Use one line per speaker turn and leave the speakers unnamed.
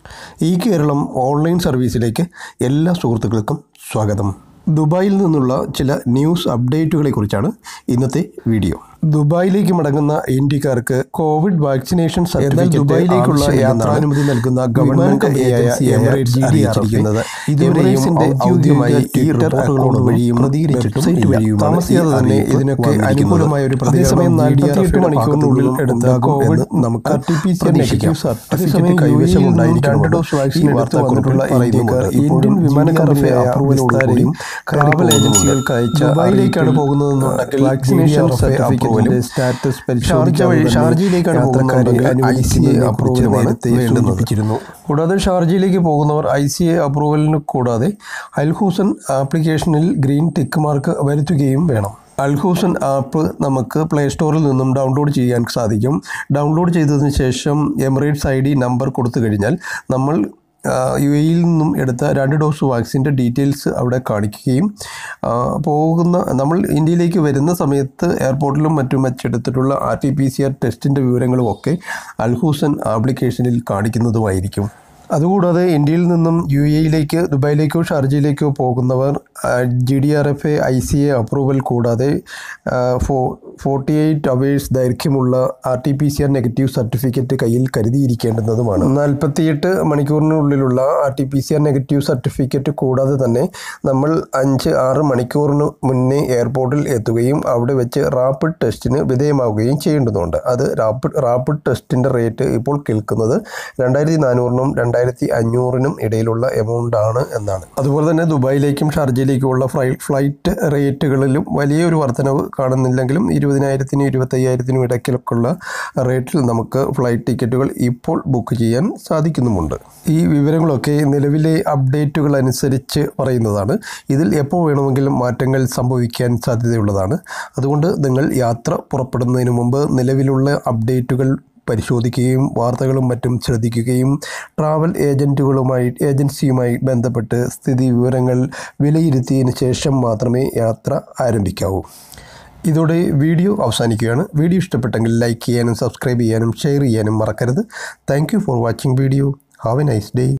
ഈ കേരളം ഓൺലൈൻ സർവീസിലേക്ക് എല്ലാ സുഹൃത്തുക്കൾക്കും സ്വാഗതം ദുബായിൽ നിന്നുള്ള ചില ന്യൂസ് അപ്ഡേറ്റുകളെ കുറിച്ചാണ് ഇന്നത്തെ വീഡിയോ ദുബായിലേക്ക് മടങ്ങുന്ന ഇന്ത്യക്കാർക്ക് കോവിഡ് വാക്സിനേഷൻ എന്നാൽ ദുബായിലേക്കുള്ള യാത്രാനുമതി നൽകുന്ന ഗവൺമെന്റ് എമിറേറ്റ്സ് അറിയിച്ചിരിക്കുന്നത് എമിറേറ്റ്സിന്റെ ഔദ്യോഗികമായ ട്വിറ്റർ അക്കൗണ്ട് വഴിയും വെബ്സൈറ്റ് വഴിയും താമസിയാതെ തന്നെ ഇതിനൊക്കെ അനുകൂലമായ ഒരു അതേസമയം നാൽപ്പത്തിയെട്ട് മണിക്കൂറിനുള്ളിൽ എടുത്ത കോവിഡ് നമുക്ക് T P C negative certificate കൈവശമുണ്ടായിരിക്കും രണ്ട് ഡോസ് വാക്സിൻ എടുത്ത് വന്നിട്ടുള്ള ഇന്ത്യക്കാർ ഇന്ത്യൻ വിമാനക്കാരുടെ അപ്രൂവലോടുകൂടിയും ട്രാവൽ ഏജൻസികൾക്ക് അയച്ച ദുബായിലേക്കാണ് പോകുന്നതെന്നുണ്ടെങ്കിൽ വാക്സിനേഷൻ സർട്ടിഫിക്കറ്റിന്റെ സ്റ്റാറ്റസ് ഷാർജ വഴി ഷാർജയിലേക്കാണ് പോകുന്നതെങ്കിൽ ഐ സി എ അപ്രൂവലുമാണ് വേണ്ടുന്നത് കൂടാതെ ഷാർജയിലേക്ക് പോകുന്നവർ ഐ സി എ അപ്രൂവലിന് കൂടാതെ അൽഹൂസൻ ആപ്ലിക്കേഷനിൽ ഗ്രീൻ ടിക്ക് മാർക്ക് വരുത്തുകയും വേണം അൽഹൂസൻ ആപ്പ് നമുക്ക് പ്ലേ സ്റ്റോറിൽ നിന്നും ഡൗൺലോഡ് ചെയ്യാൻ സാധിക്കും ഡൗൺലോഡ് ചെയ്തതിന് ശേഷം എമിറേറ്റ്സ് ഐ ഡി നമ്പർ കൊടുത്തു കഴിഞ്ഞാൽ നമ്മൾ യു എയിൽ നിന്നും എടുത്ത രണ്ട് ഡോസ് വാക്സിൻ്റെ ഡീറ്റെയിൽസ് അവിടെ കാണിക്കുകയും ആ, പോകുന്ന നമ്മൾ ഇന്ത്യയിലേക്ക് വരുന്ന സമയത്ത് എയർപോർട്ടിലും മറ്റും വെച്ചെടുത്തിട്ടുള്ള R T P C R ടെസ്റ്റിൻ്റെ വിവരങ്ങളും ഒക്കെ അൽഹൂസൻ ആപ്ലിക്കേഷനിൽ കാണിക്കുന്നതുമായിരിക്കും അതുകൂടാതെ ഇന്ത്യയിൽ നിന്നും യു എയിലേക്ക് ദുബായിലേക്കോ ഷാർജയിലേക്കോ പോകുന്നവർ G D R F A I C A approval കൂടാതെ ഫോ ഫോർട്ടി എയ്റ്റ് അവേഴ്സ് ദൈർഘ്യമുള്ള R T P C R negative certificate കയ്യിൽ കരുതിയിരിക്കേണ്ടുന്നതുമാണ് നാൽപ്പത്തിയെട്ട് മണിക്കൂറിനുള്ളിലുള്ള R T P C R negative certificate കൂടാതെ തന്നെ നമ്മൾ അഞ്ച് ആറ് മണിക്കൂറിന് മുന്നേ എയർപോർട്ടിൽ എത്തുകയും അവിടെ വെച്ച് റാപ്പിഡ് ടെസ്റ്റിന് വിധേയമാവുകയും ചെയ്യേണ്ടതുണ്ട് അത് റാപ്പിഡ് റാപ്പിഡ് ടെസ്റ്റിൻ്റെ റേറ്റ് ഇപ്പോൾ കേൾക്കുന്നത് രണ്ടായിരത്തി നാനൂറിനും രണ്ടായിരത്തി അഞ്ഞൂറിനും ഇടയിലുള്ള എമൗണ്ട് ആണ് എന്നാണ് അതുപോലെ തന്നെ ദുബായിലേക്കും ഷാർജയിലേക്കുമുള്ള ഫ്ലൈ ഫ്ലൈറ്റ് റേറ്റുകളിലും വലിയൊരു വർധനവ് കാണുന്നില്ലെങ്കിലും ഇരുപതിനായിരത്തിനും ഇരുപത്തയ്യായിരത്തിനും ഇടയ്ക്കിലൊക്കെയുള്ള റേറ്റിൽ നമുക്ക് ഫ്ലൈറ്റ് ടിക്കറ്റുകൾ ഇപ്പോൾ ബുക്ക് ചെയ്യാൻ സാധിക്കുന്നുമുണ്ട് ഈ വിവരങ്ങളൊക്കെ നിലവിലെ അപ്ഡേറ്റുകൾ അനുസരിച്ച് പറയുന്നതാണ് ഇതിൽ എപ്പോൾ വേണമെങ്കിലും മാറ്റങ്ങൾ സംഭവിക്കാൻ സാധ്യതയുള്ളതാണ് അതുകൊണ്ട് നിങ്ങൾ യാത്ര പുറപ്പെടുന്നതിന് മുമ്പ് നിലവിലുള്ള അപ്ഡേറ്റുകൾ പരിശോധിക്കുകയും വാർത്തകളും മറ്റും ശ്രദ്ധിക്കുകയും ട്രാവൽ ഏജൻറ്റുകളുമായി ഏജൻസിയുമായി ബന്ധപ്പെട്ട് സ്ഥിതി വിവരങ്ങൾ വിലയിരുത്തിയതിന് ശേഷം മാത്രമേ യാത്ര ആരംഭിക്കാവൂ ഇതോടെ വീഡിയോ അവസാനിക്കുകയാണ് വീഡിയോ ഇഷ്ടപ്പെട്ടെങ്കിൽ ലൈക്ക് ചെയ്യാനും സബ്സ്ക്രൈബ് ചെയ്യാനും ഷെയർ ചെയ്യാനും മറക്കരുത് thank you for watching video have a nice day